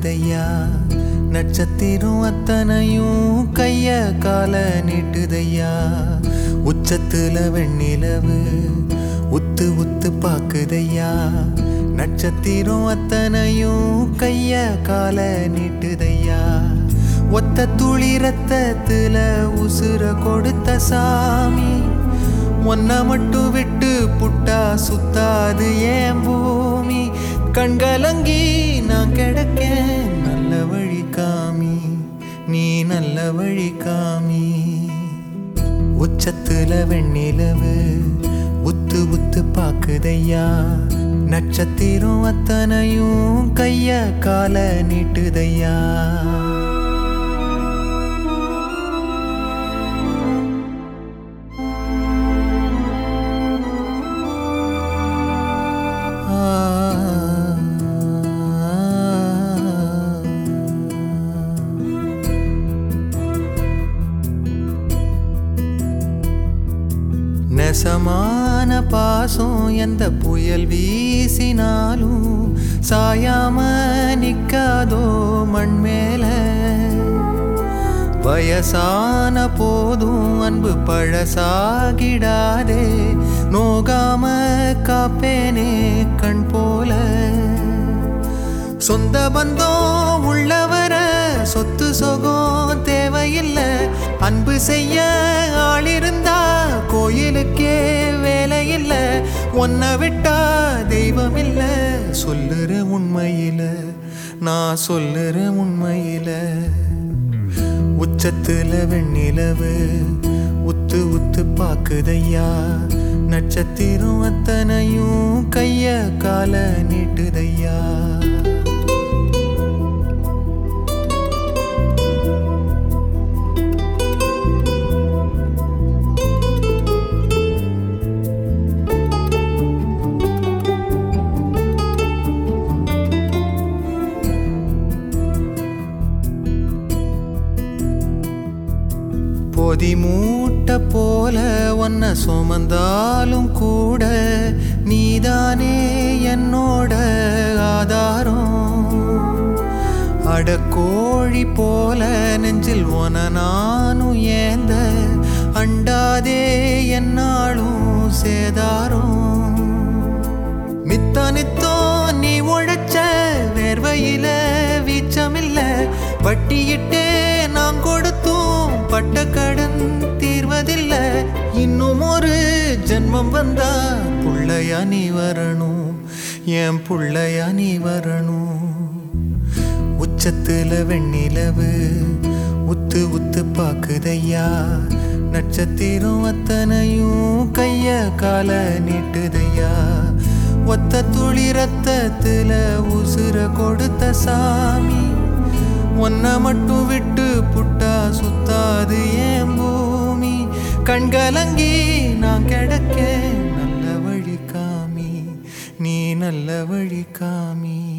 பாக்குதையா நட்சத்திரம் அத்தனையும் கைய கால நீட்டுதையா உச்சத்துல வெண்ணிலவு உத்து உத்து பாக்குதையா நட்சத்திரம் அத்தனையும் கைய கால நீட்டுதையா ஒத்த துளி ரத்தத்துல உசுர கொடுத்த சாமி ஒன்ன மட்டும் விட்டு புட்டா சுத்தாது ஏன் பூமி கண்கலங்கி நான் கிடக்கேன் நல்ல வழி காமி நீ நல்ல வழி காமி உச்சத்துல வெண்ணிலவு உத்து உத்து பாக்குதையா நட்சத்திரம் அத்தனையும் கைய கால நீட்டுதையா நெசமான பாசம் எந்த புயல் வீசினாலும் சாயாம நிக்காதோ மண் மேல வயசான போதும் அன்பு பழசாகிடாதே நோகாம காப்பேனே கண் போல சொந்த பந்தம் உள்ளவர சொத்து சொகம் தேவையில்லை அன்பு செய்ய ஆளிருந்தா கோயிலுக்கே வேலையில்லை ஒன்ன விட்டா தெய்வம் இல்ல சொல்லுற உண்மையில நான் சொல்லுற உண்மையில உச்சத்துல வெண்ணிலவு உத்து உத்து பாக்குதையா நட்சத்திரம் அத்தனையும் கைய கால நீட்டுதையா பொதி மூட்டை போல ஒன்ன சுமந்தாலும் கூட நீதானே என்னோட ஆதாரம் அடக்கோழி போல நெஞ்சில் ஒன நானும் ஏந்த அண்டாதே என்னாலும் சேதாரம் மித்த நித்தோ நீ உழைச்ச வேர்வையில வீச்சமில்ல வட்டியிட்டே நான் கொடுத்தும் பட்ட கடன் தீர்வதில்ல இன்னும் ஒரு ஜென்மம் வந்தா புள்ளையா நீ வரணும் என் புள்ளையா நீ வரணும் உச்சத்துல வெண்ணிலவு உத்து உத்து பாக்குதையா நட்சத்திரம் அத்தனையும் கைய கால நீட்டுதையா ஒத்த துளி ரத்தத்துல உசுர கொடுத்த சாமி ஒன்ன மட்டும் விட்டு புட்டா சுத்தாது ஏன் பூமி கண்கலங்கி நான் கிடக்க நல்ல வழி காமி நீ நல்ல வழி காமி